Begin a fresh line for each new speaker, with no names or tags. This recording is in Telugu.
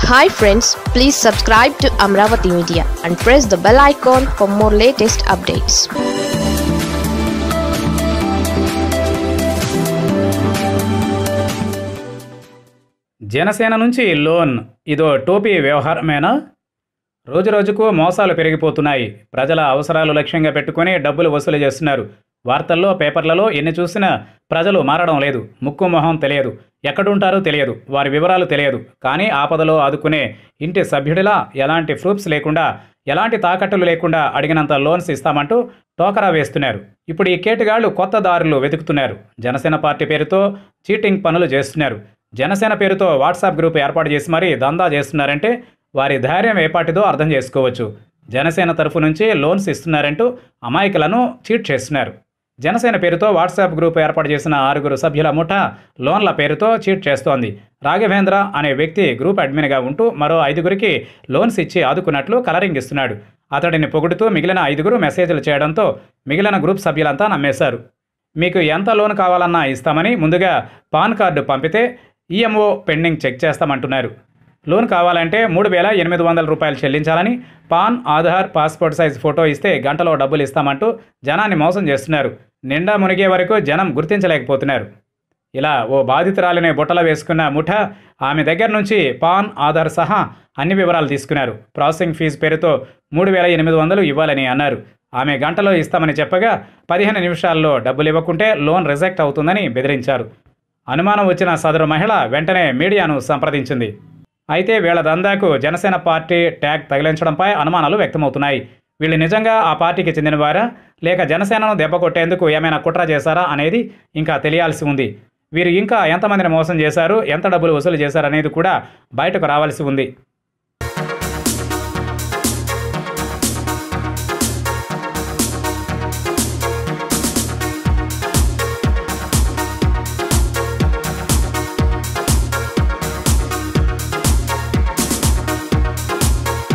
hi friends please subscribe to Amaravati media and press the bell icon for more latest updates
Janasena నుంచి లోన్ ఇదో టోపీ వ్యవహారమేనా రోజురోజుకు మోసాలు పెరిగిపోతున్నాయి ప్రజల అవసరాలు లక్ష్యంగా పెట్టుకుని డబ్బులు వసూలు చేస్తున్నారు వార్తల్లో పేపర్లలో ఎన్ని చూసినా ప్రజలు మారడం లేదు ముక్కు మొహం తెలియదు ఎక్కడుంటారో తెలియదు వారి వివరాలు తెలియదు కానీ ఆపదలో ఆదుకునే ఇంటి సభ్యుడిలా ఎలాంటి ప్రూఫ్స్ లేకుండా ఎలాంటి తాకట్టులు లేకుండా అడిగినంత లోన్స్ ఇస్తామంటూ టోకరా వేస్తున్నారు ఇప్పుడు ఈ కేటుగాళ్లు కొత్త దారులు వెతుకుతున్నారు జనసేన పార్టీ పేరుతో చీటింగ్ పనులు చేస్తున్నారు జనసేన పేరుతో వాట్సాప్ గ్రూప్ ఏర్పాటు చేసి మరీ దందా చేస్తున్నారంటే వారి ధైర్యం ఏపాటిదో అర్థం చేసుకోవచ్చు జనసేన తరఫు నుంచి లోన్స్ ఇస్తున్నారంటూ అమాయకులను చీట్ చేస్తున్నారు జనసేన పేరుతో వాట్సాప్ గ్రూప్ ఏర్పాటు చేసిన ఆరుగురు సభ్యుల ముఠా లోన్ల పేరుతో చీట్ చేస్తోంది రాఘవేంద్ర అనే వ్యక్తి గ్రూప్ అడ్మిన్గా ఉంటూ మరో ఐదుగురికి లోన్స్ ఇచ్చి ఆదుకున్నట్లు కలరింగ్ ఇస్తున్నాడు అతడిని పొగుడుతూ మిగిలిన ఐదుగురు మెసేజ్లు చేయడంతో మిగిలిన గ్రూప్ సభ్యులంతా నమ్మేశారు మీకు ఎంత లోన్ కావాలన్నా ఇస్తామని ముందుగా పాన్ కార్డు పంపితే ఈఎంఓ పెండింగ్ చెక్ చేస్తామంటున్నారు లోన్ కావాలంటే మూడు వేల ఎనిమిది వందల రూపాయలు చెల్లించాలని PAN Aadhaar passport size photo ఇస్తే గంటలో డబ్బులు ఇస్తామంటూ జనాన్ని మోసం చేస్తున్నారు నిండా మునిగే వరకు జనం గుర్తించలేకపోతున్నారు ఇలా ఓ బాధితురాలిని బుట్టలో వేసుకున్న ముఠ ఆమె దగ్గర నుంచి పాన్ ఆధార్ సహా అన్ని వివరాలు తీసుకున్నారు ప్రాసెసింగ్ ఫీజు పేరుతో మూడు వేల ఎనిమిది వందలు ఇవ్వాలని అన్నారు ఆమె గంటలో ఇస్తామని చెప్పగా పదిహేను నిమిషాల్లో డబ్బులు ఇవ్వకుంటే లోన్ రిజెక్ట్ అవుతుందని బెదిరించారు అనుమానం వచ్చిన సదరు మహిళ వెంటనే మీడియాను సంప్రదించింది అయితే వీళ్ళ దందాకు జనసేన పార్టీ ట్యాగ్ తగిలించడంపై అనుమానాలు వ్యక్తమవుతున్నాయి వీళ్ళు నిజంగా ఆ పార్టీకి చెందినవారా లేక జనసేనను దెబ్బ కొట్టేందుకు ఏమైనా కుట్ర చేశారా అనేది ఇంకా తెలియాల్సి ఉంది వీరు ఇంకా ఎంతమందిని మోసం చేశారు ఎంత డబ్బులు వసూలు చేశారు అనేది కూడా బయటకు రావాల్సి ఉంది